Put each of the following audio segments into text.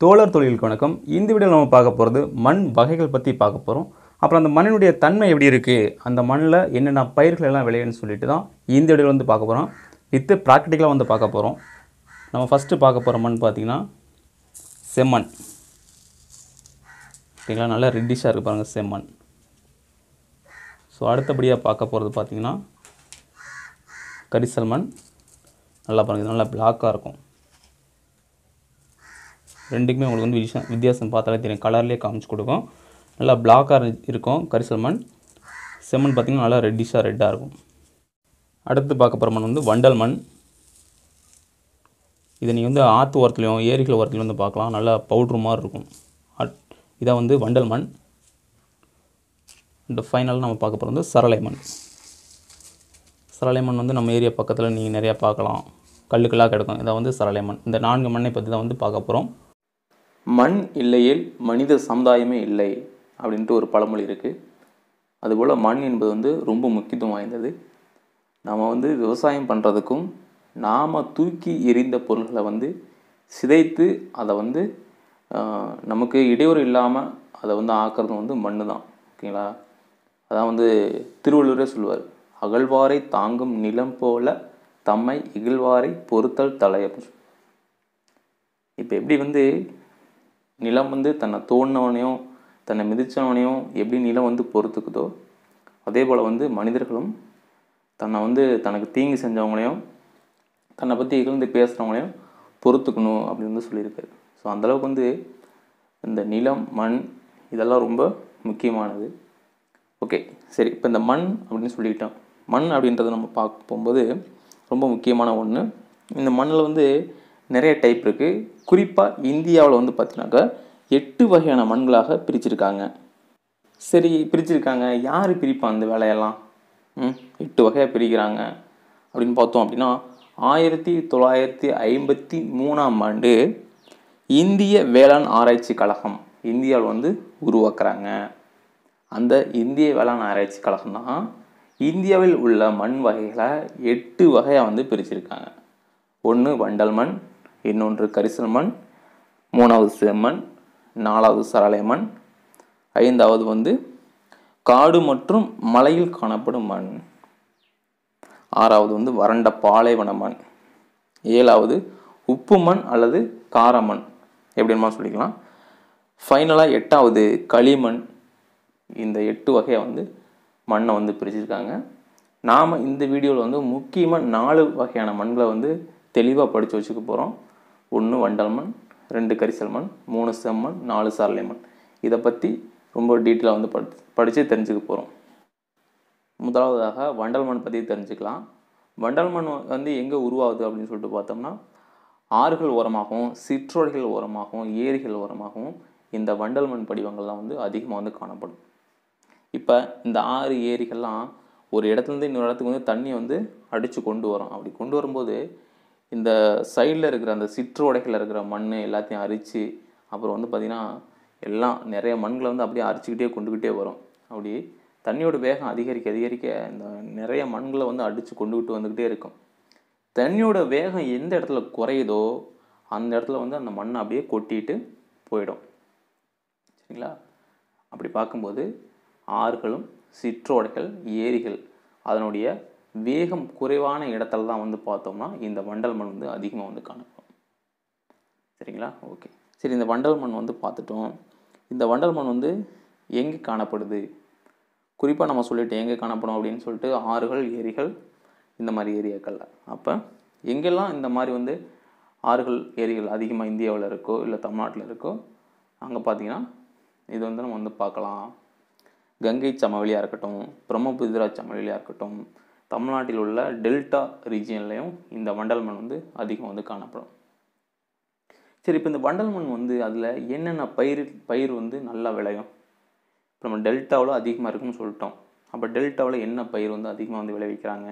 தோழர் தொழிலுக்கு வணக்கம் இந்த வீடியோவில் நம்ம பார்க்க போகிறது மண் வகைகள் பற்றி பார்க்க போகிறோம் அப்புறம் அந்த மண்ணினுடைய தன்மை எப்படி இருக்குது அந்த மண்ணில் என்னென்ன பயிர்கள் எல்லாம் விளையுன்னு சொல்லிட்டு தான் இந்த வீடியோவில் வந்து பார்க்க போகிறோம் வித்து ப்ராக்டிக்கலாக வந்து பார்க்க போகிறோம் நம்ம ஃபஸ்ட்டு பார்க்க போகிற மண் பார்த்திங்கன்னா செம்மண் ஓகேங்களா நல்லா ரெட்டிஷாக இருக்குது பாருங்கள் செம்மண் ஸோ அடுத்தபடியாக பார்க்க போகிறது பார்த்திங்கன்னா கரிசல் மண் நல்லா பாருங்கள் இது நல்லா பிளாக்காக இருக்கும் ரெண்டுக்குமே உங்களுக்கு வந்து விஷயம் வித்தியாசம் பார்த்தாலே தெரியும் கலர்லேயே காமிச்சு கொடுக்கும் நல்லா பிளாக்காக இருக்கும் கரிசல் மண் செம்மண் பார்த்திங்கன்னா நல்லா ரெட்டிஷாக ரெட்டாக இருக்கும் அடுத்து பார்க்க போகிற மண் வந்து வண்டல் மண் இதை நீங்கள் வந்து ஆற்று ஓரத்துலையும் ஏரிகள் ஓரத்துலையும் வந்து பார்க்கலாம் நல்லா பவுட்ரு மாதிரி இருக்கும் அட் இதை வந்து வண்டல் மண் இந்த ஃபைனல் நம்ம பார்க்க போகிறது வந்து சரளை மண் சரளை மண் வந்து நம்ம ஏரியா பக்கத்தில் நீங்கள் நிறையா பார்க்கலாம் கல்லுக்கெல்லாம் கிடக்கும் இதை வந்து சரளை மண் இந்த நான்கு மண்ணை பற்றி தான் வந்து பார்க்க போகிறோம் மண் இல்லையேல் மனித சமுதாயமே இல்லை அப்படின்ட்டு ஒரு பழமொழி இருக்குது அதுபோல் மண் என்பது வந்து ரொம்ப முக்கியத்துவம் வாய்ந்தது நாம் வந்து விவசாயம் பண்ணுறதுக்கும் நாம் தூக்கி எறிந்த பொருள்களை வந்து சிதைத்து அதை வந்து ஆஹ், நமக்கு இடையூறு இல்லாமல் அதை வந்து ஆக்கிறது வந்து மண் தான் ஓகேங்களா அதான் வந்து திருவள்ளுவரே சொல்லுவார் அகழ்வாரை தாங்கும் நிலம் போல தம்மை இகழ்வாரை பொறுத்தல் தலை அப்படின்னு சொல்லி இப்போ எப்படி வந்து நிலம் வந்து தன்னை தோண்டினவனையும் தன்னை மிதிச்சவனையும் எப்படி நிலம் வந்து பொறுத்துக்குதோ அதே போல் வந்து மனிதர்களும் தன்னை வந்து தனக்கு தீங்கு செஞ்சவங்களையும் தன்னை பற்றி இகழ்ந்து பேசுகிறவங்களையும் பொறுத்துக்கணும் அப்படின்னு வந்து சொல்லியிருக்காரு ஸோ அந்தளவுக்கு வந்து இந்த நிலம் மண் இதெல்லாம் ரொம்ப முக்கியமானது ஓகே சரி இப்போ இந்த மண் அப்படின்னு சொல்லிட்டோம் மண் அப்படின்றத நம்ம பார்க்க போகும்போது ரொம்ப முக்கியமான ஒன்று இந்த மண்ணில் வந்து நிறைய டைப் இருக்குது குறிப்பாக இந்தியாவில் வந்து பார்த்தீங்கன்னாக்கா எட்டு வகையான மண்களாக பிரிச்சிருக்காங்க சரி பிரிச்சிருக்காங்க யார் பிரிப்பா அந்த வேலையெல்லாம் ம் எட்டு வகையாக பிரிக்கிறாங்க அப்படின்னு பார்த்தோம் அப்படின்னா ஆயிரத்தி தொள்ளாயிரத்தி ஐம்பத்தி மூணாம் ஆண்டு இந்திய வேளாண் ஆராய்ச்சி கழகம் இந்தியாவில் வந்து உருவாக்குறாங்க அந்த இந்திய வேளாண் ஆராய்ச்சி கழகம் தான் இந்தியாவில் உள்ள மண் வகைகளை எட்டு வகையாக வந்து பிரிச்சிருக்காங்க ஒன்று வண்டல் மண் இன்னொன்று கரிசல் மண் மூணாவது செம்மண் நாலாவது சரளை மண் ஐந்தாவது வந்து காடு மற்றும் மலையில் காணப்படும் மண் ஆறாவது வந்து வறண்ட பாலைவன மண் ஏழாவது உப்பு மண் அல்லது காரமண் எப்படிமா சொல்லிக்கலாம் ஃபைனலாக எட்டாவது களிமண் இந்த எட்டு வகையை வந்து மண்ணை வந்து பிரிச்சிருக்காங்க நாம் இந்த வீடியோவில் வந்து முக்கியமாக நாலு வகையான மண்களை வந்து தெளிவாக படித்து வச்சுக்க போகிறோம் ஒன்று வண்டல் மண் ரெண்டு கரிசல் மண் மூணு செம்மண் நாலு சாரலை மண் இதை பற்றி ரொம்ப டீட்டெயிலாக வந்து படி படித்து தெரிஞ்சுக்க போகிறோம் முதலாவதாக வண்டல் மண் பற்றி தெரிஞ்சுக்கலாம் வண்டல் மண் வந்து எங்கே உருவாகுது அப்படின்னு சொல்லிட்டு பார்த்தோம்னா ஆறுகள் ஓரமாகவும் சிற்றோடைகள் ஓரமாகவும் ஏரிகள் ஓரமாகவும் இந்த வண்டல் மண் படிவங்கள்லாம் வந்து அதிகமாக வந்து காணப்படும் இப்போ இந்த ஆறு ஏரிகள்லாம் ஒரு இடத்துலேருந்து இன்னொரு இடத்துக்கு வந்து தண்ணி வந்து அடித்து கொண்டு வரும் அப்படி கொண்டு வரும்போது இந்த சைடில் இருக்கிற அந்த சிற்றோடைகளில் இருக்கிற மண் எல்லாத்தையும் அரித்து அப்புறம் வந்து பார்த்திங்கன்னா எல்லாம் நிறைய மண்களை வந்து அப்படியே அரிச்சுக்கிட்டே கொண்டுக்கிட்டே வரும் அப்படி தண்ணியோட வேகம் அதிகரிக்க அதிகரிக்க இந்த நிறைய மண்களை வந்து அடித்து கொண்டுக்கிட்டு வந்துக்கிட்டே இருக்கும் தண்ணியோட வேகம் எந்த இடத்துல குறையுதோ அந்த இடத்துல வந்து அந்த மண்ணை அப்படியே கொட்டிட்டு போயிடும் சரிங்களா அப்படி பார்க்கும்போது ஆறுகளும் சிற்றோடைகள் ஏரிகள் அதனுடைய வேகம் குறைவான இடத்துல தான் வந்து பார்த்தோம்னா இந்த வண்டல் மண் வந்து அதிகமாக வந்து காணப்படும் சரிங்களா ஓகே சரி இந்த வண்டல் மண் வந்து பார்த்துட்டோம் இந்த வண்டல் மண் வந்து எங்கே காணப்படுது குறிப்பாக நம்ம சொல்லிட்டு எங்கே காணப்படும் அப்படின்னு சொல்லிட்டு ஆறுகள் ஏரிகள் இந்த மாதிரி ஏரியாக்களில் அப்போ எங்கெல்லாம் இந்த மாதிரி வந்து ஆறுகள் ஏரிகள் அதிகமாக இந்தியாவில் இருக்கோ இல்லை தமிழ்நாட்டில் இருக்கோ அங்கே பார்த்தீங்கன்னா இது வந்து நம்ம வந்து பார்க்கலாம் கங்கை சமவெளியாக இருக்கட்டும் பிரம்மபுத்திரா சமவெளியாக இருக்கட்டும் தமிழ்நாட்டில் உள்ள டெல்டா ரீஜியன்லேயும் இந்த வண்டல் மண் வந்து அதிகம் வந்து காணப்படும் சரி இப்போ இந்த வண்டல் மண் வந்து அதில் என்னென்ன பயிர் பயிர் வந்து நல்லா விளையும் இப்போ நம்ம டெல்டாவில் அதிகமாக இருக்குன்னு சொல்லிட்டோம் அப்போ டெல்டாவில் என்ன பயிர் வந்து அதிகமாக வந்து விளைவிக்கிறாங்க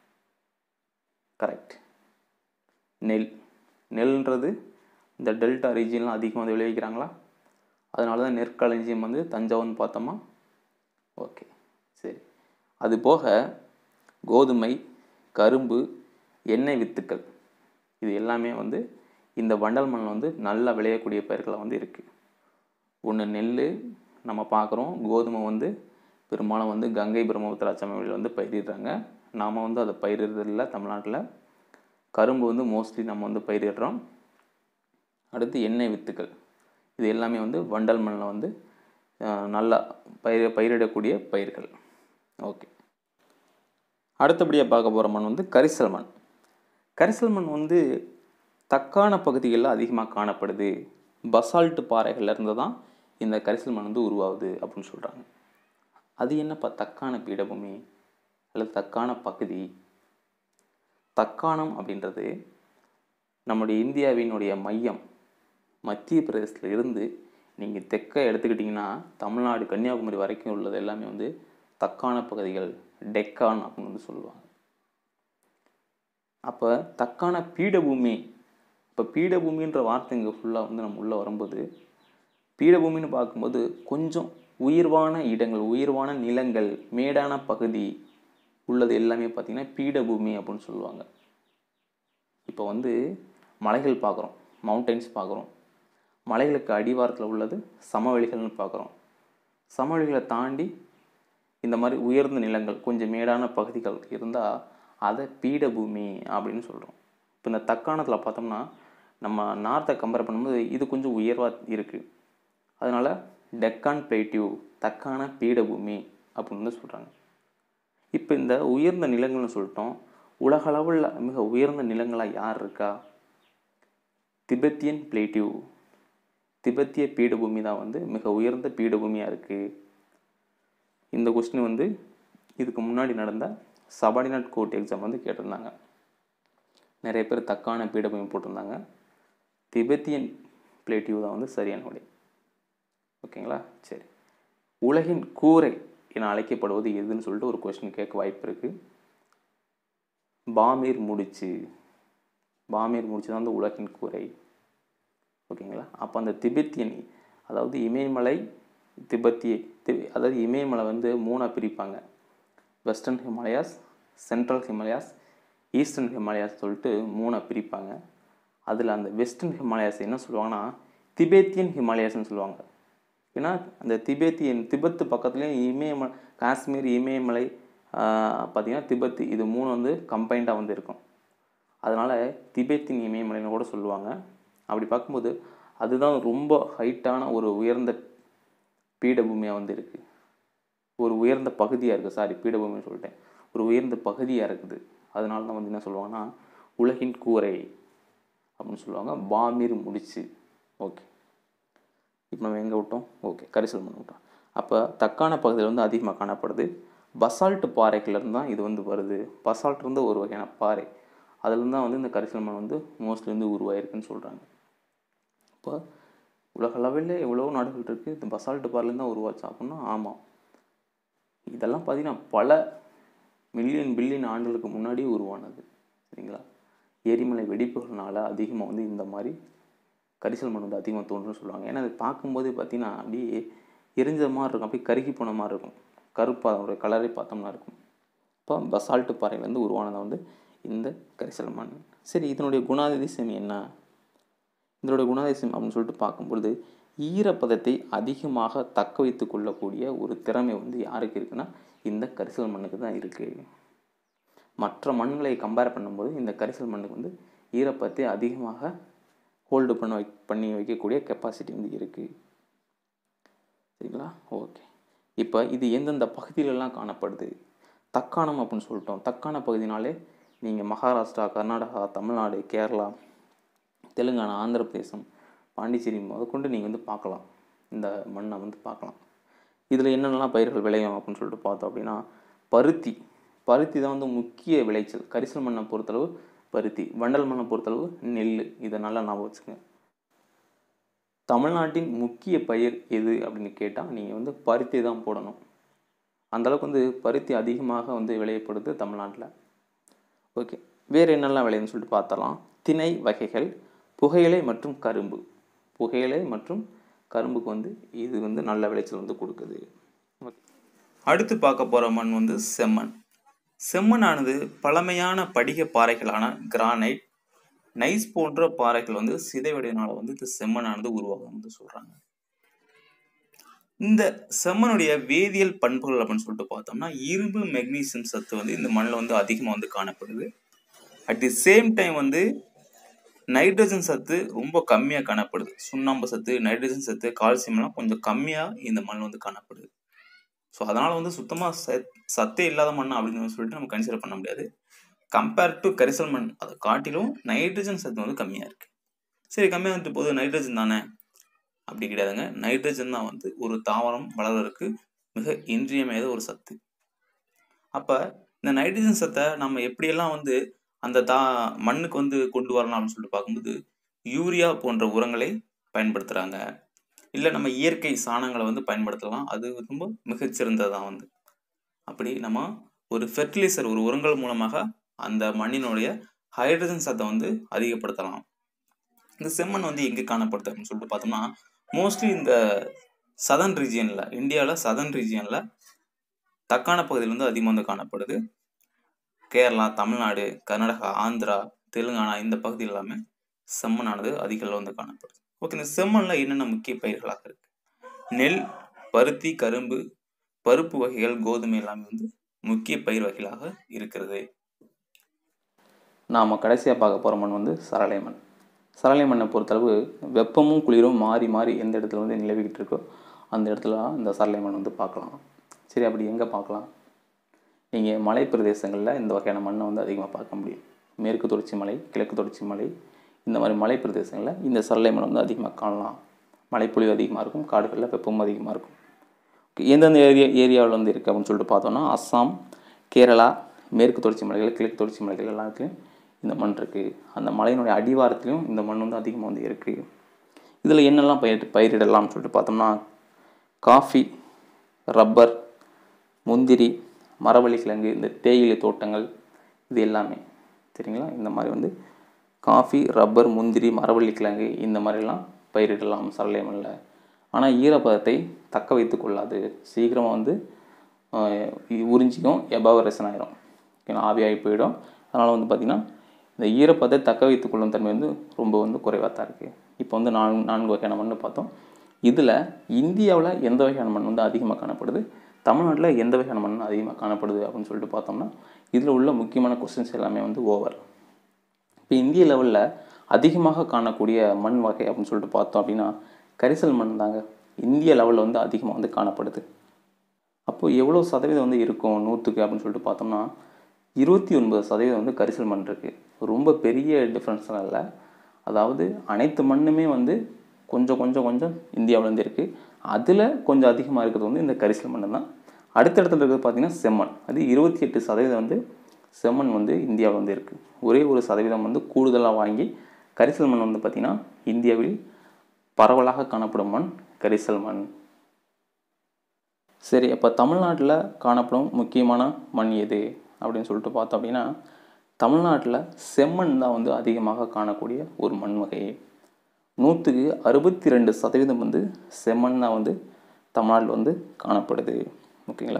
கரெக்ட் நெல் நெல்ன்றது இந்த டெல்டா ரீஜியன்லாம் அதிகமாக வந்து விளைவிக்கிறாங்களா அதனால தான் நெற்களஞ்சியம் வந்து தஞ்சாவூர்னு பார்த்தோமா ஓகே சரி அது போக கோதுமை கரும்பு எண்ணெய் வித்துக்கள் இது எல்லாமே வந்து இந்த வண்டல் மண்ணில் வந்து நல்லா விளையக்கூடிய பயிர்கள் வந்து இருக்குது ஒன்று நெல் நம்ம பார்க்குறோம் கோதுமை வந்து பெரும்பாலும் வந்து கங்கை பிரம்மபுத்திரா சமவெளியில் வந்து பயிரிடுறாங்க நாம் வந்து அதை பயிரிடுறதில்ல தமிழ்நாட்டில் கரும்பு வந்து மோஸ்ட்லி நம்ம வந்து பயிரிடுறோம் அடுத்து எண்ணெய் வித்துக்கள் இது எல்லாமே வந்து வண்டல் மண்ணில் வந்து அஹ், நல்லா பயிர் பயிரிடக்கூடிய பயிர்கள் ஓகே அடுத்தபடியாக பார்க்க போகிற மண் வந்து கரிசல் மண் கரிசல் மண் வந்து தக்கான பகுதிகளில் அதிகமாக காணப்படுது பசால்ட் பாறைகள்ல இருந்து தான் இந்த கரிசல் மண் வந்து உருவாகுது அப்படின்னு சொல்கிறாங்க அது என்னப்பா தக்கான பீடபூமி அல்லது தக்கான பகுதி தக்காணம் அப்படின்றது நம்முடைய இந்தியாவினுடைய மையம் மத்திய பிரதேசத்தில் இருந்து நீங்கள் தெற்க எடுத்துக்கிட்டிங்கன்னா தமிழ்நாடு கன்னியாகுமரி வரைக்கும் உள்ளது எல்லாமே வந்து தக்கான பகுதிகள் டெக்கான் அப்படின்னு வந்து சொல்லுவாங்க அப்போ தக்கான பீடபூமி இப்போ பீடபூமின்ற வார்த்தை இங்கே ஃபுல்லாக வந்து நம்ம உள்ளே வரும்போது பீடபூமின்னு பார்க்கும்போது கொஞ்சம் உயர்வான இடங்கள் உயர்வான நிலங்கள் மேடான பகுதி உள்ளது எல்லாமே பார்த்திங்கன்னா பீடபூமி அப்படின்னு சொல்லுவாங்க இப்போ வந்து மலைகள் பார்க்குறோம் மவுண்டைன்ஸ் பார்க்குறோம் மலைகளுக்கு அடிவாரத்தில் உள்ளது சமவெளிகள்னு பார்க்குறோம் சமவெளிகளை தாண்டி இந்த மாதிரி உயர்ந்த நிலங்கள் கொஞ்சம் மேடான பகுதிகள் இருந்தால் அதை பீடபூமி அப்படின்னு சொல்கிறோம் இப்போ இந்த தக்காணத்தில் பார்த்தோம்னா நம்ம நார்த்தை கம்பேர் பண்ணும்போது இது கொஞ்சம் உயர்வாக இருக்குது அதனால் டெக்கான் பிளேட்டிவ் தக்கான பீடபூமி அப்படின்னு வந்து சொல்கிறாங்க இப்போ இந்த உயர்ந்த நிலங்கள்னு சொல்லிட்டோம் உலகளவில் மிக உயர்ந்த நிலங்களாக யார் இருக்கா திபெத்தியன் பிளேட்டிவ் திபெத்திய பீடபூமி தான் வந்து மிக உயர்ந்த பீடபூமியாக இருக்குது இந்த கொஸ்டின் வந்து இதுக்கு முன்னாடி நடந்த சபார்டினேட் கோர்ட் எக்ஸாம் வந்து கேட்டிருந்தாங்க நிறைய பேர் தக்கான பீடபூமி போட்டிருந்தாங்க திபெத்தியன் பிளேட்டிவ் தான் வந்து சரியான விடை ஓகேங்களா சரி உலகின் கூரை என அழைக்கப்படுவது எதுன்னு சொல்லிட்டு ஒரு கொஸ்டின் கேட்க வாய்ப்பு இருக்குது பாமீர் முடிச்சு பாமீர் முடிச்சு தான் வந்து உலகின் கூரை ஓகேங்களா அப்போ அந்த திபெத்தியன் அதாவது இமயமலை திபெத்திய தி- அதாவது இமயமலை வந்து மூணாக பிரிப்பாங்க western Himalayas central Himalayas eastern Himalayas சொல்லிட்டு மூணாக பிரிப்பாங்க அதில் அந்த வெஸ்டர்ன் ஹிமாலயாஸ் என்ன சொல்லுவாங்கன்னா திபெத்தியன் ஹிமாலயாஸ்னு சொல்லுவாங்க ஏன்னா அந்த திபெத்தியன் திபெத்து பக்கத்துலேயும் இமயமலை காஷ்மீர் இமயமலை பார்த்திங்கன்னா திபெத் இது மூணு வந்து கம்பைண்டாக வந்து இருக்கும் அதனால் திபெத்தின் இமயமலைன்னு கூட சொல்லுவாங்க அப்படி பார்க்கும்போது அதுதான் ரொம்ப ஹைட்டான ஒரு உயர்ந்த பீடபூமியாக வந்து இருக்குது ஒரு உயர்ந்த பகுதியாக இருக்குது சாரி பீடபூமின்னு சொல்லிட்டேன் ஒரு உயர்ந்த பகுதியாக இருக்குது அதனால தான் வந்து என்ன சொல்லுவாங்கன்னா உலகின் கூரை அப்படின்னு சொல்லுவாங்க பாமீர் முடிச்சு ஓகே இப்போ நம்ம எங்கே விட்டோம் ஓகே கரிசல் மண் விட்டோம் அப்போ தக்கான பகுதியில் வந்து அதிகமாக காணப்படுது பசால்ட் பாறைகள்லேருந்து தான் இது வந்து வருது பசால்ட் இருந்து ஒரு வகையான பாறை அதுலேருந்து தான் வந்து இந்த கரிசல் மண் வந்து மோஸ்ட்லி வந்து உருவாயிருக்குன்னு சொல்கிறாங்க இப்போ உலக லெவலில் எவ்வளோ நாடுகள் இருக்குது இந்த பசால்ட் பாறையிலேருந்து தான் உருவாச்சு அப்படின்னா ஆமாம் இதெல்லாம் பார்த்தீங்கன்னா பல மில்லியன் பில்லியன் ஆண்டுகளுக்கு முன்னாடி உருவானது சரிங்களா எரிமலை வெடிப்புகள்னால அதிகமாக வந்து இந்த மாதிரி கரிசல் மண் வந்து அதிகமாக தோன்றுன்னு சொல்லுவாங்க ஏன்னா அது பார்க்கும்போதே பார்த்தீங்கன்னா அப்படியே எரிஞ்ச மாதிரி இருக்கும் அப்படியே கருகி போன மாதிரி இருக்கும் கருப்பாக ஒரு கலரை பார்த்தோம்னா இருக்கும் இப்போ பசால்ட்டு பாறையிலேருந்து உருவானது வந்து இந்த கரிசல் மண் சரி இதனுடைய குணாதிசயம் என்ன இதனுடைய குணாதிசயம் அப்படின்னு சொல்லிட்டு பார்க்கும்பொழுது ஈரப்பதத்தை அதிகமாக தக்க வைத்து கொள்ளக்கூடிய ஒரு திறமை வந்து யாருக்கு இருக்குன்னா இந்த கரிசல் மண்ணுக்கு தான் இருக்குது மற்ற மண்களை கம்பேர் பண்ணும்போது இந்த கரிசல் மண்ணுக்கு வந்து ஈரப்பதத்தை அதிகமாக ஹோல்டு பண்ண வை பண்ணி வைக்கக்கூடிய கெப்பாசிட்டி வந்து இருக்குது சரிங்களா ஓகே இப்போ இது எந்தெந்த பகுதியிலெல்லாம் காணப்படுது தக்காணம் அப்படின்னு சொல்லிட்டோம் தக்கான பகுதினாலே நீங்கள் மகாராஷ்டிரா கர்நாடகா தமிழ்நாடு கேரளா தெலுங்கானா ஆந்திர பிரதேசம் பாண்டிச்சேரி முதற்கொண்டு நீங்கள் வந்து பார்க்கலாம் இந்த மண்ணை வந்து பார்க்கலாம் இதில் என்னென்னலாம் பயிர்கள் விளையும் அப்படின்னு சொல்லிட்டு பார்த்தோம் அப்படின்னா பருத்தி பருத்தி தான் வந்து முக்கிய விளைச்சல் கரிசல் மண்ணை பொறுத்தளவு பருத்தி வண்டல் மண்ணை பொறுத்தளவு நெல் இதை நல்லா ஞாபகம் வச்சுங்க தமிழ்நாட்டின் முக்கிய பயிர் எது அப்படின்னு கேட்டால் நீங்கள் வந்து பருத்தி தான் போடணும் அந்தளவுக்கு வந்து பருத்தி அதிகமாக வந்து விளையப்படுது தமிழ்நாட்டில் ஓகே வேறு என்னெல்லாம் விளையுன்னு சொல்லிட்டு பார்த்தலாம் திணை வகைகள் புகையிலை மற்றும் கரும்பு புகையிலை மற்றும் கரும்புக்கு வந்து இது வந்து நல்ல விளைச்சல் வந்து கொடுக்குது அடுத்து பார்க்க போகிற மண் வந்து செம்மண் செம்மண்ணானது பழமையான படிக பாறைகளான கிரானைட் நைஸ் போன்ற பாறைகள் வந்து சிதைவடையினால வந்து இந்த செம்மண்ணானது உருவாகும் வந்து சொல்றாங்க இந்த செம்மனுடைய வேதியியல் பண்புகள் அப்படின்னு சொல்லிட்டு பார்த்தோம்னா இரும்பு மெக்னீசியம் சத்து வந்து இந்த மண்ணில் வந்து அதிகமாக வந்து காணப்படுது அட் தி சேம் டைம் வந்து நைட்ரஜன் சத்து ரொம்ப கம்மியாக காணப்படுது சுண்ணாம்பு சத்து நைட்ரஜன் சத்து கால்சியம்லாம் கொஞ்சம் கம்மியாக இந்த மண்ணில் வந்து காணப்படுது ஸோ அதனால் வந்து சுத்தமாக சத் சத்தே இல்லாத மண் அப்படின்னு சொல்லிட்டு நம்ம கன்சிடர் பண்ண முடியாது கம்பேர் டு கரிசல் மண் அதை காட்டிலும் நைட்ரஜன் சத்து வந்து கம்மியாக இருக்குது சரி கம்மியாக வந்துட்டு போது நைட்ரஜன் தானே அப்படி கிடையாதுங்க நைட்ரஜன் தான் வந்து ஒரு தாவரம் வளர்வதற்கு மிக இன்றியமையாத ஒரு சத்து அப்போ இந்த நைட்ரஜன் சத்தை நம்ம எப்படியெல்லாம் வந்து அந்த தா மண்ணுக்கு வந்து கொண்டு வரலாம் அப்படின்னு சொல்லிட்டு பார்க்கும்போது யூரியா போன்ற உரங்களை பயன்படுத்துகிறாங்க இல்லை நம்ம இயற்கை சாணங்களை வந்து பயன்படுத்தலாம் அது ரொம்ப மிகச்சிறந்ததான் வந்து அப்படி நம்ம ஒரு ஃபெர்டிலைசர் ஒரு உரங்கள் மூலமாக அந்த மண்ணினுடைய ஹைட்ரஜன் சத்தை வந்து அதிகப்படுத்தலாம் இந்த செம்மண் வந்து எங்கே காணப்படுது அப்படின்னு சொல்லிட்டு பார்த்தோம்னா மோஸ்ட்லி இந்த சதன் ரீஜியனில் இந்தியாவில் சதன் ரீஜியனில் தக்கான பகுதியில் வந்து அதிகமாக வந்து காணப்படுது கேரளா தமிழ்நாடு கர்நாடகா ஆந்திரா தெலுங்கானா இந்த பகுதியில் எல்லாமே செம்மண்ணானது அதிக அளவு வந்து காணப்படுது ஓகே இந்த செம்மண்ணில் என்னென்ன முக்கிய பயிர்களாக இருக்கு நெல் பருத்தி கரும்பு பருப்பு வகைகள் கோதுமை எல்லாமே வந்து முக்கிய பயிர் வகைகளாக இருக்கிறது நாம் கடைசியாக பார்க்க போகிற மண் வந்து சரளை மண் சரளை மண்ணை பொறுத்தளவு வெப்பமும் குளிரும் மாறி மாறி எந்த இடத்துல வந்து நிலவிக்கிட்டு இருக்கோ அந்த இடத்துல இந்த சரளை மண் வந்து பார்க்கலாம் சரி அப்படி எங்கே பார்க்கலாம் நீங்கள் மலை பிரதேசங்களில் இந்த வகையான மண்ணை வந்து அதிகமாக பார்க்க முடியும் மேற்கு தொடர்ச்சி மலை கிழக்கு தொடர்ச்சி மலை இந்த மாதிரி மலை பிரதேசங்களில் இந்த சரளை மண் வந்து அதிகமாக காணலாம் மழைப்பொழிவு அதிகமாக இருக்கும் காடுகளில் வெப்பமும் அதிகமாக இருக்கும் எந்தெந்த ஏரியா ஏரியாவில் வந்து இருக்குது அப்படின்னு சொல்லிட்டு பார்த்தோன்னா அஸ்ஸாம் கேரளா மேற்கு தொடர்ச்சி மலைகள் கிழக்கு தொடர்ச்சி மலைகள் எல்லாத்துலேயும் இந்த மண் இருக்குது அந்த மலையினுடைய அடிவாரத்துலேயும் இந்த மண் வந்து அதிகமாக வந்து இருக்குது இதில் என்னெல்லாம் பயிர் பயிரிடலாம்னு சொல்லிட்டு பார்த்தோம்னா காஃபி ரப்பர் முந்திரி மரவள்ளி கிழங்கு இந்த தேயிலை தோட்டங்கள் இது எல்லாமே சரிங்களா இந்த மாதிரி வந்து காஃபி ரப்பர் முந்திரி மரவள்ளி கிழங்கு இந்த மாதிரிலாம் பயிரிடலாம் சரளை மண்ணில் ஆனால் ஈரப்பதத்தை தக்க வைத்து கொள்ளாது சீக்கிரமாக வந்து உறிஞ்சிக்கும் எபாவரேஷன் ஆயிரும் ஓகேங்களா ஆவியாகி போயிடும் அதனால் வந்து பார்த்திங்கன்னா இந்த ஈரப்பதத்தை தக்க வைத்து கொள்ளும் தன்மை வந்து ரொம்ப வந்து குறைவாக தான் இருக்குது இப்போ வந்து நான்கு நான்கு வகையான மண் பார்த்தோம் இதில் இந்தியாவில் எந்த வகையான மண் வந்து அதிகமாக காணப்படுது தமிழ்நாட்டில் எந்த வகையான மண் அதிகமாக காணப்படுது அப்படின்னு சொல்லிட்டு பார்த்தோம்னா இதில் உள்ள முக்கியமான கொஸ்டின்ஸ் எல்லாமே வந்து ஓவர் இப்போ இந்திய லெவலில் அதிகமாக காணக்கூடிய மண் வகை அப்படின்னு சொல்லிட்டு பார்த்தோம் அப்படின்னா கரிசல் மண் தாங்க இந்திய லெவலில் வந்து அதிகமாக வந்து காணப்படுது அப்போது எவ்வளோ சதவீதம் வந்து இருக்கும் நூற்றுக்கு அப்படின்னு சொல்லிட்டு பார்த்தோம்னா இருபத்தி ஒன்பது சதவீதம் வந்து கரிசல் மண் இருக்குது ரொம்ப பெரிய டிஃப்ரென்ஸ்லாம் இல்லை அதாவது அனைத்து மண்ணுமே வந்து கொஞ்சம் கொஞ்சம் கொஞ்சம் இந்தியாவிலேருந்து இருக்குது அதில் கொஞ்சம் அதிகமாக இருக்கிறது வந்து இந்த கரிசல் மண் தான் அடுத்த இடத்துல இருக்கிறது பார்த்திங்கன்னா செம்மண் அது இருபத்தி எட்டு சதவீதம் வந்து செம்மண் வந்து இந்தியாவில் வந்து இருக்குது ஒரே ஒரு சதவீதம் வந்து கூடுதலாக வாங்கி கரிசல் மண் வந்து பார்த்திங்கன்னா இந்தியாவில் பரவலாக காணப்படும் மண் கரிசல் மண் சரி அப்போ தமிழ்நாட்டில் காணப்படும் முக்கியமான மண் எது அப்படின்னு சொல்லிட்டு பார்த்தோம் அப்படின்னா தமிழ்நாட்டில் செம்மண் தான் வந்து அதிகமாக காணக்கூடிய ஒரு மண் வகை நூற்றுக்கு அறுபத்தி ரெண்டு சதவீதம் வந்து செம்மண் தான் வந்து தமிழ்நாட்டில் வந்து காணப்படுது ஓகேங்களா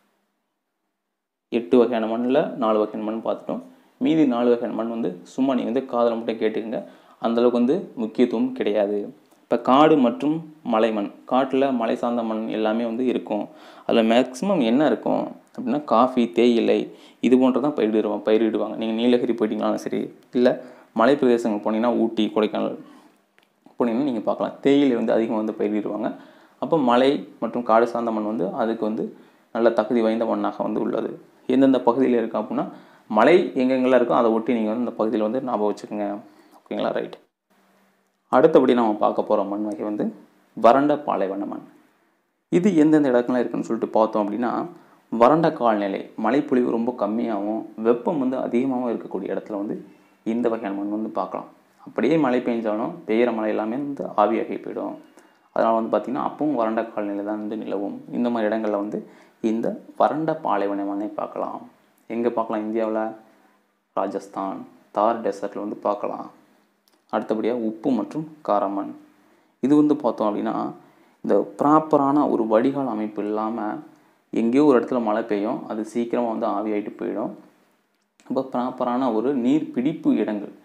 எட்டு வகையான மண்ணில் நாலு வகையான மண் பார்த்துட்டோம் மீதி நாலு வகையான மண் வந்து சும்மா நீங்கள் வந்து காதில் மட்டும் கேட்டுக்கங்க அந்தளவுக்கு வந்து முக்கியத்துவம் கிடையாது இப்போ காடு மற்றும் மலை மண் காட்டில் மலை சார்ந்த மண் எல்லாமே வந்து இருக்கும் அதில் மேக்ஸிமம் என்ன இருக்கும் அப்படின்னா காஃபி தேயிலை இது போன்ற தான் பயிரிடுவாங்க பயிரிடுவாங்க நீங்கள் நீலகிரி போயிட்டீங்கனாலும் சரி இல்லை மலை பிரதேசங்கள் போனீங்கன்னா ஊட்டி கொடைக்கானல் போனீங்கன்னா நீங்கள் பார்க்கலாம் தேயிலை வந்து அதிகமாக வந்து பயிரிடுவாங்க அப்போ மலை மற்றும் காடு சார்ந்த மண் வந்து அதுக்கு வந்து நல்ல தகுதி வாய்ந்த மண்ணாக வந்து உள்ளது எந்தெந்த பகுதியில் இருக்குது அப்படின்னா மலை எங்கெங்கெல்லாம் இருக்கோ அதை ஒட்டி நீங்கள் வந்து இந்த பகுதியில் வந்து ஞாபகம் வச்சுக்கோங்க ஓகேங்களா ரைட் அடுத்தபடி நம்ம பார்க்க போகிற மண் வகை வந்து வறண்ட பாலைவன மண் இது எந்தெந்த இடங்கள்லாம் இருக்குன்னு சொல்லிட்டு பார்த்தோம் அப்படின்னா வறண்ட கால்நிலை மழைப்பொழிவு ரொம்ப கம்மியாகவும் வெப்பம் வந்து அதிகமாகவும் இருக்கக்கூடிய இடத்துல வந்து இந்த வகையான மண் வந்து பார்க்கலாம் அப்படியே மழை பெஞ்சாலும் பெய்கிற மழை எல்லாமே வந்து ஆவியாகி போயிடும் அதனால் வந்து பார்த்திங்கன்னா அப்பவும் வறண்ட காலநிலை தான் வந்து நிலவும் இந்த மாதிரி இடங்களில் வந்து இந்த வறண்ட பாலைவன மண்ணை பார்க்கலாம் எங்கே பார்க்கலாம் இந்தியாவில் ராஜஸ்தான் தார் டெசர்ட்டில் வந்து பார்க்கலாம் அடுத்தபடியாக உப்பு மற்றும் காரமண் இது வந்து பார்த்தோம் அப்படின்னா இந்த ப்ராப்பரான ஒரு வடிகால் அமைப்பு இல்லாமல் எங்கேயோ ஒரு இடத்துல மழை பெய்யும் அது சீக்கிரமாக வந்து ஆவியாயிட்டு போயிடும் இப்போ ப்ராப்பரான ஒரு நீர் பிடிப்பு இடங்கள்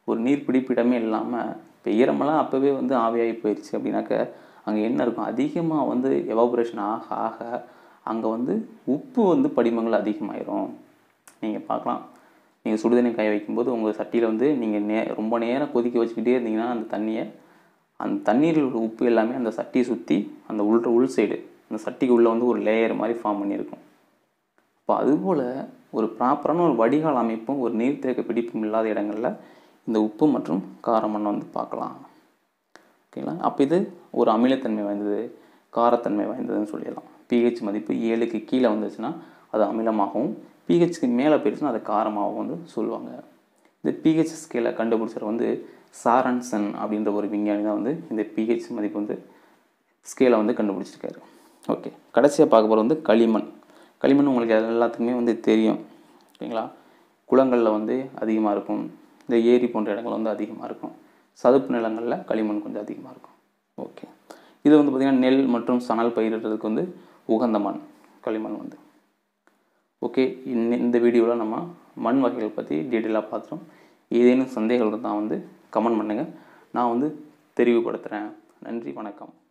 ஒரு நீர் பிடிப்பிடமே இல்லாமல் இப்போ ஈரமெல்லாம் அப்போவே வந்து ஆவியாகி போயிடுச்சு அப்படின்னாக்க அங்கே என்ன இருக்கும் அதிகமாக வந்து எவாபரேஷன் ஆக ஆக அங்கே வந்து உப்பு வந்து படிமங்கள் அதிகமாயிரும் நீங்கள் பார்க்கலாம் நீங்கள் சுடுதண்ணி காய வைக்கும்போது உங்கள் சட்டியில் வந்து நீங்கள் நே ரொம்ப நேரம் கொதிக்க வச்சுக்கிட்டே இருந்தீங்கன்னா அந்த தண்ணியை அந்த தண்ணீரில் உள்ள உப்பு எல்லாமே அந்த சட்டியை சுற்றி அந்த உள் உள் சைடு அந்த சட்டிக்கு உள்ளே வந்து ஒரு லேயர் மாதிரி ஃபார்ம் பண்ணியிருக்கும் அப்போ அதுபோல் ஒரு ப்ராப்பரான ஒரு வடிகால் அமைப்பும் ஒரு நீர்த்தேக்க பிடிப்பும் இல்லாத இடங்களில் இந்த உப்பு மற்றும் காரமண் வந்து பார்க்கலாம் ஓகேங்களா அப்போ இது ஒரு அமிலத்தன்மை வாய்ந்தது காரத்தன்மை வாய்ந்ததுன்னு சொல்லிடலாம் பிஹெச் மதிப்பு ஏழுக்கு கீழே வந்துச்சுன்னா அது அமிலமாகவும் பிஹெச்க்கு மேலே போயிடுச்சுன்னா அது காரமாகவும் வந்து சொல்லுவாங்க இந்த பிஹெச் ஸ்கேலை கண்டுபிடிச்சவர் வந்து சாரன்சன் அப்படின்ற ஒரு விஞ்ஞானி தான் வந்து இந்த பிஹெச் மதிப்பு வந்து ஸ்கேலை வந்து கண்டுபிடிச்சிருக்காரு ஓகே கடைசியாக பார்க்க போகிறது வந்து களிமண் களிமண் உங்களுக்கு எல்லாத்துக்குமே வந்து தெரியும் ஓகேங்களா குளங்களில் வந்து அதிகமாக இருக்கும் இந்த ஏரி போன்ற இடங்கள் வந்து அதிகமாக இருக்கும் சதுப்பு நிலங்களில் களிமண் கொஞ்சம் அதிகமாக இருக்கும் ஓகே இது வந்து பார்த்திங்கன்னா நெல் மற்றும் சணல் பயிரிடுறதுக்கு வந்து உகந்த மண் களிமண் வந்து ஓகே இந்த இந்த வீடியோவில் நம்ம மண் வகைகள் பற்றி டீட்டெயிலாக பார்த்துட்டோம் ஏதேனும் சந்தேகங்கள் இருந்தால் வந்து கமெண்ட் பண்ணுங்கள் நான் வந்து தெரிவுபடுத்துகிறேன் நன்றி வணக்கம்